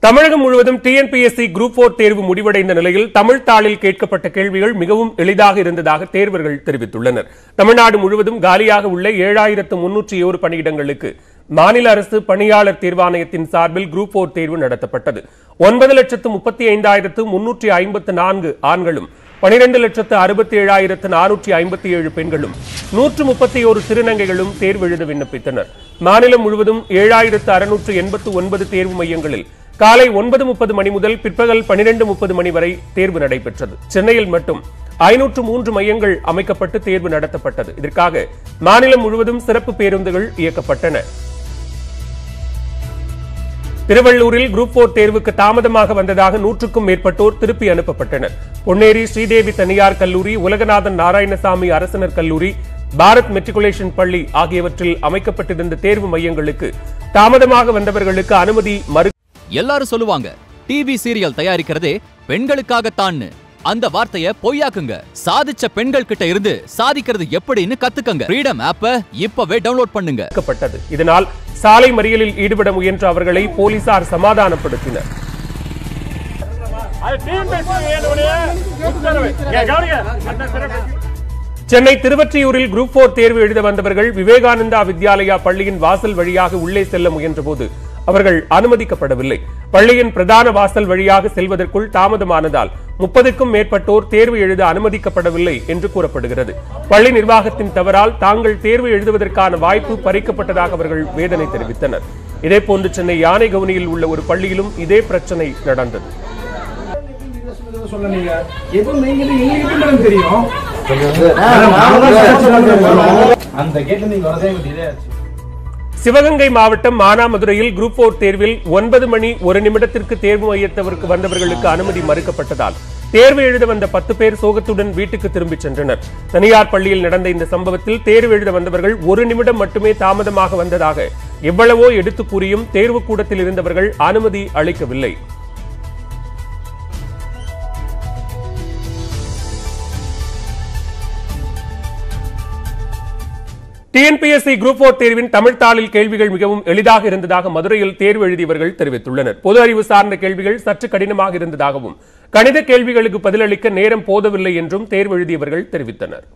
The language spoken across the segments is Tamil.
தமிழகம் முழுவதும் டிஎன்பிஎஸ்சி குரூப் போர் தேர்வு முடிவடைந்த நிலையில் தமிழ் தாளில் கேட்கப்பட்ட கேள்விகள் மிகவும் எளிதாக இருந்ததாக தேர்வர்கள் தெரிவித்துள்ளனர் தமிழ்நாடு முழுவதும் காலியாக உள்ள ஏழாயிரத்து முன்னூற்றி ஒரு பணியிடங்களுக்கு மாநில அரசு பணியாளர் தேர்வாணையத்தின் சார்பில் குரூப் போர் தேர்வு நடத்தப்பட்டது ஒன்பது லட்சத்து முப்பத்தி ஐந்தாயிரத்து முன்னூற்றி ஐம்பத்து நான்கு ஆண்களும் பனிரெண்டு லட்சத்து அறுபத்தி ஏழாயிரத்து நானூற்றி ஐம்பத்தி ஏழு பெண்களும் நூற்று முப்பத்தி ஒரு திருநங்கைகளும் தேர்வு எழுத விண்ணப்பித்தனர் மாநிலம் முழுவதும் ஏழாயிரத்து அறுநூற்று எண்பத்து ஒன்பது தேர்வு மையங்களில் காலை ஒன்பது முப்பது மணி முதல் பிற்பகல் பனிரெண்டு முப்பது மணி வரை தேர்வு நடைபெற்றது சென்னையில் மட்டும் ஐநூற்று மூன்று மையங்கள் அமைக்கப்பட்டு தேர்வு நடத்தப்பட்டது இதற்காக மாநிலம் முழுவதும் சிறப்பு பேருந்துகள் இயக்கப்பட்டன திருவள்ளூரில் குரூப் போர் தேர்வுக்கு தாமதமாக வந்ததாக நூற்றுக்கும் மேற்பட்டோர் திருப்பி அனுப்பப்பட்டனர் பொன்னேரி ஸ்ரீதேவி தனியார் கல்லூரி உலகநாதன் நாராயணசாமி அரசினர் கல்லூரி பாரத் மெட்ரிகுலேஷன் பள்ளி ஆகியவற்றில் அமைக்கப்பட்டிருந்த தேர்வு மையங்களுக்கு தாமதமாக வந்தவர்களுக்கு அனுமதி மறு எல்லாரும் சொல்லுவாங்க டிவி சீரியல் தயாரிக்கிறதே பெண்களுக்காகத்தான்னு அந்த வார்த்தைய பொய்யாக்குங்க சாதிச்ச பெண்கள் கிட்ட இருந்து சாதிக்கிறது எப்படின்னு கத்துக்கங்க ஃப்ரீடம் ஆப்ப இப்பவே டவுன்லோட் பண்ணுங்க மறுக்கப்பட்டது இதனால் சாலை மறியலில் ஈடுபட முயன்ற அவர்களை போலீசார் சமாதானப்படுத்தினர் சென்னை திருவற்றியூரில் குரூப் போர் தேர்வு எழுத வந்தவர்கள் விவேகானந்தா வித்யாலயா பள்ளியின் வாசல் வழியாக உள்ளே செல்ல முயன்றபோது அவர்கள் அனுமதிக்கப்படவில்லை பள்ளியின் பிரதான வாசல் வழியாக செல்வதற்குள் தாமதமானதால் முப்பதுக்கும் மேற்பட்டோர் தேர்வு எழுத அனுமதிக்கப்படவில்லை என்று கூறப்படுகிறது பள்ளி நிர்வாகத்தின் தவறால் தாங்கள் தேர்வு எழுதுவதற்கான வாய்ப்பு பறிக்கப்பட்டதாக அவர்கள் வேதனை தெரிவித்தனர் இதேபோன்று சென்னை யானைகவுனியில் உள்ள ஒரு பள்ளியிலும் இதே பிரச்சனை நடந்தது சொல்ல நீங்க எது நீங்க எங்களுக்கு மேடம் தெரியும் அந்த கேட்ல நீங்க வரதே எங்களுக்கு இதே ஆச்சு சிவகங்கை மாவட்டம் மானாமதுரையில் குரூப் போர் தேர்வில் ஒன்பது மணி ஒரு நிமிடத்திற்கு தேர்வு மையத்தவருக்கு வந்தவர்களுக்கு அனுமதி மறுக்கப்பட்டதால் தேர்வு எழுத வந்த பத்து பேர் சோகத்துடன் வீட்டுக்கு திரும்பிச் சென்றனர் தனியார் பள்ளியில் நடந்த இந்த சம்பவத்தில் தேர்வு எழுத வந்தவர்கள் ஒரு நிமிடம் மட்டுமே தாமதமாக வந்ததாக எவ்வளவோ எடுத்து கூறியும் தேர்வு கூடத்தில் இருந்தவர்கள் அனுமதி அளிக்கவில்லை டிஎன்பிஎஸ்சி குரூப் போர் தேர்வின் தமிழ் தாளில் கேள்விகள் மிகவும் எளிதாக இருந்ததாக மதுரையில் தேர்வு எழுதியவர்கள் தெரிவித்துள்ளனர் பொது அறிவு சார்ந்த கேள்விகள் சற்று கடினமாக இருந்ததாகவும் கணித கேள்விகளுக்கு பதிலளிக்க நேரம் போதவில்லை என்றும் தேர்வு எழுதியவர்கள் தெரிவித்தனர்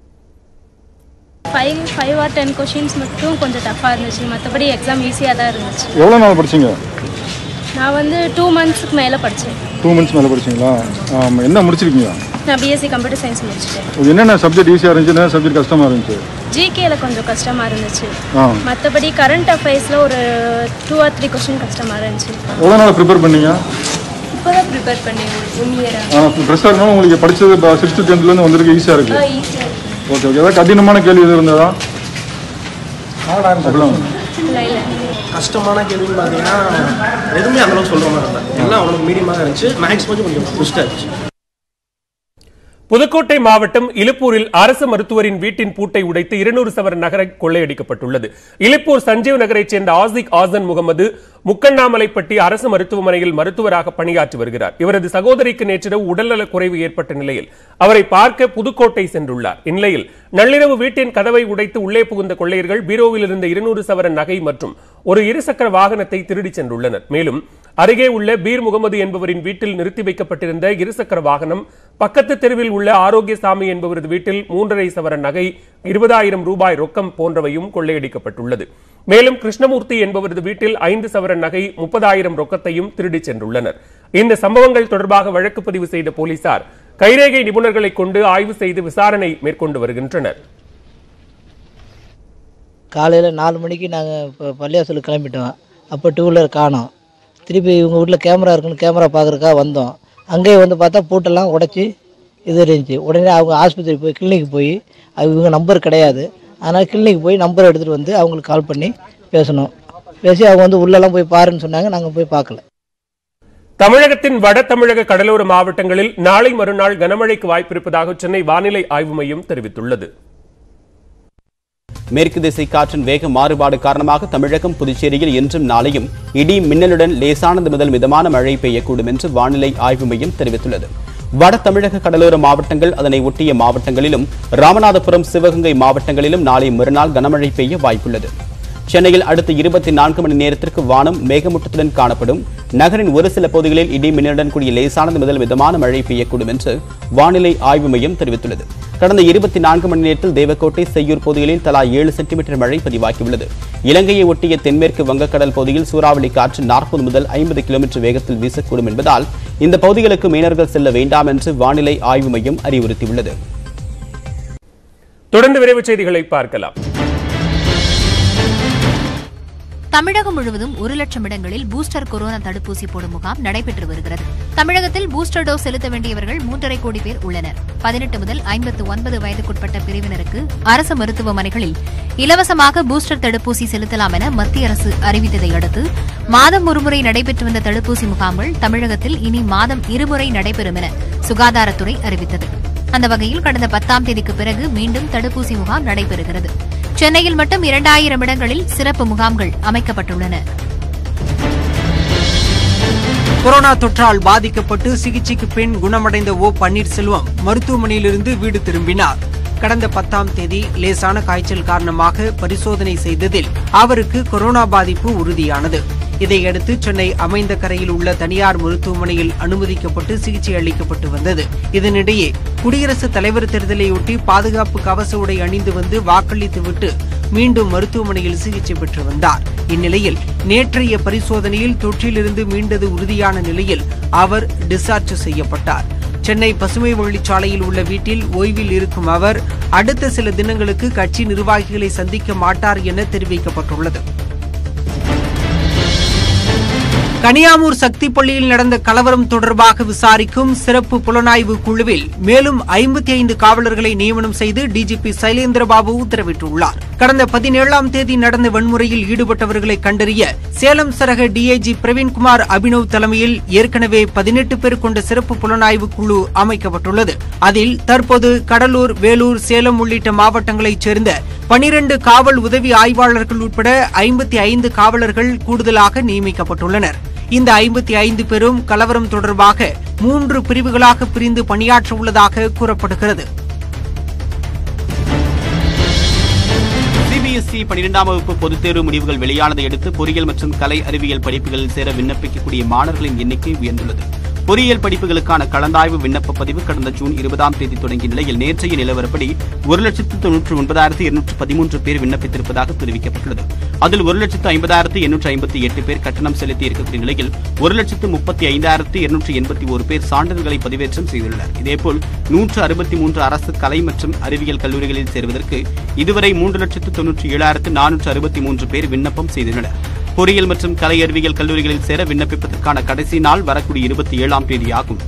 five five or ten questions மட்டும் கொஞ்சம் டஃப்பாக இருந்துச்சு மற்றபடி எக்ஸாம் ஈஸியாக தான் இருந்துச்சு எவ்வளோ நாள் படிச்சீங்க நான் வந்து டூ மந்த்ஸ்க்கு மேலே படித்தேன் டூ மந்த்ஸ் மேலே படிச்சீங்களா ஆம், என்ன முடிச்சிருக்கீங்க நான் பிஎஸ்சி கம்ப்யூட்டர் சயின்ஸ் முடிச்சிட்டேன் இது என்னென்ன சப்ஜெக்ட் ஈஸியாக இருந்துச்சு என்ன சப்ஜெக்ட் கஷ்டமாக இருந்துச்சு ஜிகேல கொஞ்சம் கஷ்டமாக இருந்துச்சு ஆ மற்றபடி கரண்ட் அஃபேர்ஸில் ஒரு டூ ஆர் த்ரீ கொஷின் கஷ்டமாக இருந்துச்சு எவ்வளோ நாள் ப்ரிப்பேர் பண்ணீங்க இப்போ தான் ப்ரிப்பேர் பண்ணி ஒன் இயராக ஆனால் ஃப்ரெஷ்ஷாக இருக்கணும் உங்களுக்கு படித்தது சிக்ஸ்த்து டென்த்லேருந்து வந்திருக்கு ஈஸியாக இருக்குது ஈஸியாக ஓகே ஓகே ஏதாவது கடினமான கேள்வி எதுவும் இருந்ததா அப்படிலாம் இல்லை இல்லை கஷ்டமான கேள்வின்னு பார்த்தீங்கன்னா எதுவுமே அந்த அளவுக்கு சொல்கிற மாதிரி இல்லை எல்லாம் அவ்வளோ மீடியமாக இருந்துச்சு மேக்ஸ் கொஞ்சம் கொஞ்சம் புஷ்டாக இருந்துச்சு புதுக்கோட்டை மாவட்டம் இலுப்பூரில் அரசு மருத்துவரின் வீட்டின் பூட்டை உடைத்து இருநூறு சவர நகரை கொள்ளையடிக்கப்பட்டுள்ளது இலுப்பூர் சஞ்சீவ் நகரைச் சேர்ந்த ஆசிக் ஆசன் முகமது முக்கண்ணாமலைப்பட்டி அரசு மருத்துவமனையில் மருத்துவராக பணியாற்றி வருகிறார் இவரது சகோதரிக்கு நேற்றிரவு உடல்நலக் குறைவு ஏற்பட்ட நிலையில் அவரை பார்க்க புதுக்கோட்டை சென்றுள்ளார் இந்நிலையில் நள்ளிரவு வீட்டின் கதவை உடைத்து உள்ளே புகுந்த கொள்ளையர்கள் பீரோவில் இருந்த இருநூறு சவர நகை மற்றும் ஒரு இருசக்கர வாகனத்தை திருடிச் சென்றுள்ளனர் மேலும் அருகே உள்ள பீர் முகமது என்பவரின் வீட்டில் நிறுத்தி வைக்கப்பட்டிருந்த இருசக்கர வாகனம் பக்கத்து தெருவில் உள்ள ஆரோக்கியசாமி என்பவரது வீட்டில் மூன்றரை சவர நகை இருபதாயிரம் ரூபாய் ரொக்கம் போன்றவையும் கொள்ளையடிக்கப்பட்டுள்ளது மேலும் கிருஷ்ணமூர்த்தி என்பவரது வீட்டில் ஐந்து சவர நகை முப்பதாயிரம் ரொக்கத்தையும் திருடிச் சென்றுள்ளனர் இந்த சம்பவங்கள் தொடர்பாக வழக்கு பதிவு செய்த போலீசார் கைரேகை நிபுணர்களை கொண்டு ஆய்வு செய்து விசாரணை மேற்கொண்டு வருகின்றனர் காலையில் நாலு மணிக்கு நாங்கள் இப்போ பள்ளியாசலுக்கு கிளம்பிட்டோம் அப்போ டூ வீலர் காணோம் திருப்பி இவங்க வீட்டில் கேமரா இருக்குன்னு கேமரா பார்க்குறக்கா வந்தோம் அங்கேயே வந்து பார்த்தா பூட்டெல்லாம் உடச்சி இது இருந்துச்சு உடனே அவங்க ஆஸ்பத்திரி போய் கிளினிக் போய் அது இவங்க நம்பர் கிடையாது அதனால் கிளினிக் போய் நம்பர் எடுத்துகிட்டு வந்து அவங்களுக்கு கால் பண்ணி பேசணும் பேசி அவங்க வந்து உள்ளெல்லாம் போய் பாருன்னு சொன்னாங்க நாங்கள் போய் பார்க்கல தமிழகத்தின் வட தமிழக கடலோர மாவட்டங்களில் நாளை மறுநாள் கனமழைக்கு வாய்ப்பிருப்பதாக சென்னை வானிலை ஆய்வு மையம் தெரிவித்துள்ளது மேற்கு திசை காற்றின் வேக மாறுபாடு காரணமாக தமிழகம் புதுச்சேரியில் இன்றும் நாளையும் இடி மின்னலுடன் லேசானது முதல் மிதமான மழை பெய்யக்கூடும் என்று வானிலை ஆய்வு மையம் தெரிவித்துள்ளது வட தமிழக கடலோர மாவட்டங்கள் அதனை ஒட்டிய மாவட்டங்களிலும் ராமநாதபுரம் சிவகங்கை மாவட்டங்களிலும் நாளை மறுநாள் கனமழை பெய்ய வாய்ப்புள்ளது சென்னையில் அடுத்த இருபத்தி நான்கு மணி நேரத்திற்கு வானம் மேகமூட்டத்துடன் காணப்படும் நகரின் ஒரு சில பகுதிகளில் இடி மின்னலுடன் கூடிய லேசானது முதல் மிதமான மழை பெய்யக்கூடும் என்று வானிலை ஆய்வு மையம் தெரிவித்துள்ளது கடந்த இருபத்தி நான்கு மணி நேரத்தில் தேவக்கோட்டை செய்யூர் பகுதிகளில் தலா ஏழு சென்டிமீட்டர் மழை பதிவாகியுள்ளது இலங்கையை ஒட்டிய தென்மேற்கு வங்கக்கடல் பகுதியில் சூறாவளி காற்று நாற்பது முதல் ஐம்பது கிலோமீட்டர் வேகத்தில் வீசக்கூடும் என்பதால் இந்த பகுதிகளுக்கு மீனவர்கள் செல்ல வேண்டாம் என்று வானிலை ஆய்வு மையம் அறிவுறுத்தியுள்ளது தொடர்ந்து விரைவுச் செய்திகளை பார்க்கலாம் தமிழகம் முழுவதும் ஒரு லட்சம் இடங்களில் பூஸ்டர் கொரோனா தடுப்பூசி போடும் முகாம் நடைபெற்று வருகிறது தமிழகத்தில் பூஸ்டர் டோஸ் செலுத்த வேண்டியவர்கள் மூன்றரை கோடி பேர் உள்ளனர் பதினெட்டு முதல் ஐம்பத்து ஒன்பது வயதுக்குட்பட்ட பிரிவினருக்கு அரசு மருத்துவமனைகளில் இலவசமாக பூஸ்டர் தடுப்பூசி செலுத்தலாம் என மத்திய அரசு அறிவித்ததை அடுத்து மாதம் ஒருமுறை நடைபெற்று வந்த தடுப்பூசி முகாம்கள் தமிழகத்தில் இனி மாதம் இருமுறை நடைபெறும் என சுகாதாரத்துறை அறிவித்தது அந்த வகையில் கடந்த பத்தாம் தேதிக்கு பிறகு மீண்டும் தடுப்பூசி முகாம் நடைபெறுகிறது சென்னையில் மட்டும் இரண்டாயிரம் இடங்களில் சிறப்பு முகாம்கள் அமைக்கப்பட்டுள்ளன கொரோனா தொற்றால் பாதிக்கப்பட்டு சிகிச்சைக்கு பின் குணமடைந்த ஓ பன்னீர்செல்வம் மருத்துவமனையிலிருந்து வீடு திரும்பினார் கடந்த பத்தாம் தேதி லேசான காய்ச்சல் காரணமாக பரிசோதனை செய்ததில் அவருக்கு கொரோனா பாதிப்பு உறுதியானது இதையடுத்து சென்னை அமைந்த கரையில் உள்ள தனியார் மருத்துவமனையில் அனுமதிக்கப்பட்டு சிகிச்சை அளிக்கப்பட்டு வந்தது இதனிடையே குடியரசுத் தலைவர் தேர்தலையொட்டி பாதுகாப்பு கவச உடை அணிந்து வந்து வாக்களித்துவிட்டு மீண்டும் மருத்துவமனையில் சிகிச்சை பெற்று வந்தார் இந்நிலையில் நேற்றைய பரிசோதனையில் தொற்றிலிருந்து மீண்டது உறுதியான நிலையில் அவர் டிஸ்சார்ஜ் செய்யப்பட்டார் சென்னை பசுமை வழிச்சாலையில் உள்ள வீட்டில் ஓய்வில் இருக்கும் அவர் அடுத்த சில தினங்களுக்கு கட்சி நிர்வாகிகளை சந்திக்க மாட்டார் என தெரிவிக்கப்பட்டுள்ளது கனியாமூர் சக்தி பள்ளியில் நடந்த கலவரம் தொடர்பாக விசாரிக்கும் சிறப்பு புலனாய்வு குழுவில் மேலும் ஐம்பத்தி ஐந்து காவலர்களை நியமனம் செய்து டிஜிபி சைலேந்திரபாபு உத்தரவிட்டுள்ளார் கடந்த பதினேழாம் தேதி நடந்த வன்முறையில் ஈடுபட்டவர்களை கண்டறிய சேலம் சரக டிஐஜி பிரவீன்குமார் அபினவ் தலைமையில் ஏற்கனவே பதினெட்டு பேர் கொண்ட சிறப்பு புலனாய்வு குழு அமைக்கப்பட்டுள்ளது அதில் தற்போது கடலூர் வேலூர் சேலம் உள்ளிட்ட மாவட்டங்களைச் சேர்ந்த பனிரண்டு காவல் உதவி ஆய்வாளர்கள் உட்பட ஐம்பத்தி ஐந்து காவலர்கள் கூடுதலாக நியமிக்கப்பட்டுள்ளனர் இந்த ஐம்பத்தி ஐந்து பேரும் கலவரம் தொடர்பாக மூன்று பிரிவுகளாக பிரிந்து பணியாற்ற உள்ளதாக கூறப்படுகிறது சிபிஎஸ்இ பனிரெண்டாம் வகுப்பு பொதுத் தேர்வு முடிவுகள் வெளியானதை அடுத்து பொறியியல் மற்றும் கலை அறிவியல் படிப்புகளில் சேர விண்ணப்பிக்கக்கூடிய மாணவர்களின் எண்ணிக்கை உயர்ந்துள்ளது பொறியியல் படிப்புகளுக்கான கலந்தாய்வு விண்ணப்ப பதிவு கடந்த ஜூன் இருபதாம் தேதி தொடங்கிய நிலையில் நேற்றைய நிலவரப்படி ஒரு லட்சத்து தொன்னூற்று ஒன்பதாயிரத்து எண்ணூற்று பதிமூன்று பேர் விண்ணப்பித்திருப்பதாக தெரிவிக்கப்பட்டுள்ளது அதில் ஒரு லட்சத்து ஐம்பதாயிரத்து எண்ணூற்று ஐம்பத்தி எட்டு பேர் கட்டணம் செலுத்தி இருக்கக்கூடிய நிலையில் ஒரு லட்சத்து முப்பத்தி ஐந்தாயிரத்து இருநூற்று எண்பத்தி ஒரு பேர் சான்றிதழ்களை பதிவேற்றம் செய்துள்ளனர் இதேபோல் நூற்று அறுபத்தி மூன்று அரசு கலை மற்றும் அறிவியல் கல்லூரிகளில் சேர்வதற்கு இதுவரை மூன்று லட்சத்து தொன்னூற்றி ஏழாயிரத்து நானூற்று அறுபத்தி மூன்று பேர் விண்ணப்பம் செய்துள்ளனர் பொறியியல் மற்றும் கலை அறிவியல் கல்லூரிகளில் சேர விண்ணப்பிப்பதற்கான கடைசி நாள் வரக்கூடிய இருபத்தி ஏழாம் தேதியாகும்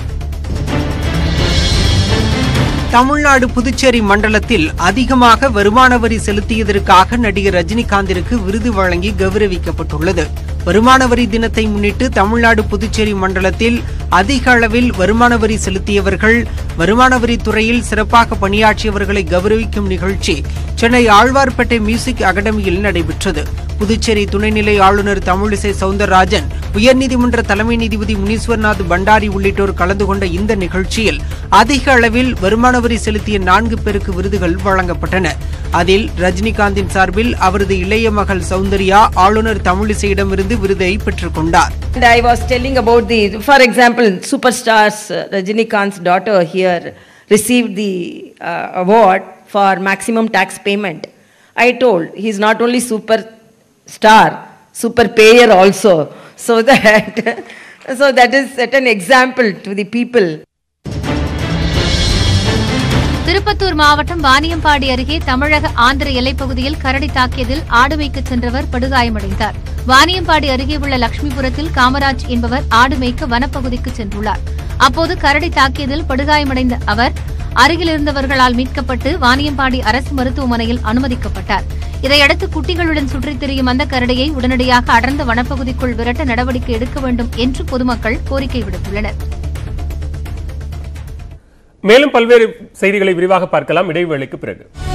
தமிழ்நாடு புதுச்சேரி மண்டலத்தில் அதிகமாக வருமான வரி செலுத்தியதற்காக நடிகர் ரஜினிகாந்திற்கு விருது வழங்கி கௌரவிக்கப்பட்டுள்ளது வருமான வரி தினத்தை முன்னிட்டு தமிழ்நாடு புதுச்சேரி மண்டலத்தில் அதிக அளவில் வருமான வரி செலுத்தியவர்கள் வருமான வரி துறையில் சிறப்பாக பணியாற்றியவர்களை கௌரவிக்கும் நிகழ்ச்சி சென்னை ஆழ்வார்பேட்டை மியூசிக் அகாடமியில் நடைபெற்றது புதுச்சேரி துணைநிலை ஆளுநர் தமிழிசை சவுந்தரராஜன் உயர்நீதிமன்ற தலைமை நீதிபதி முனீஸ்வர்நாத் பண்டாரி உள்ளிட்டோர் கலந்து கொண்ட இந்த நிகழ்ச்சியில் அதிக அளவில் வருமான வரி செலுத்திய நான்கு பேருக்கு விருதுகள் வழங்கப்பட்டன அதில் ரஜினிகாந்தின் சார்பில் அவரது இளைய மகள் சௌந்தர்யா ஆளுநர் தமிழிசையிடமிருந்து விருதை பெற்றுக் கொண்டார் And I was telling about the, for example, superstars uh, Rajinikanth's daughter here received the uh, award for maximum tax payment. I told he's not only super star, super payer also. So that, so that is set an example to the people. Tirupattur மாவட்டம் வாணியம்பாடி அருகே தமிழக ஆந்திர எல்லைப்பகுதியில் கரடி தாக்கியதில் ஆடு மேய்க்க சென்றவர் படுகாயமடைந்தார் வாணியம்பாடி அருகே உள்ள லட்சுமிபுரத்தில் காமராஜ் என்பவர் ஆடு மேய்க்க வனப்பகுதிக்கு சென்றுள்ளார் அப்போது கரடி தாக்கியதில் படுகாயமடைந்த அவர் அருகில் இருந்தவர்களால் மீட்கப்பட்டு வாணியம்பாடி அரசு மருத்துவமனையில் அனுமதிக்கப்பட்டார் இதையடுத்து குட்டிகளுடன் சுற்றித் திரியும் அந்த கரடியை உடனடியாக அடர்ந்த வனப்பகுதிக்குள் விரட்ட நடவடிக்கை எடுக்க வேண்டும் என்று பொதுமக்கள் கோரிக்கை விடுத்துள்ளனர் மேலும் பல்வேறு செய்திகளை விரிவாக பார்க்கலாம் இடைவேளைக்கு பிறகு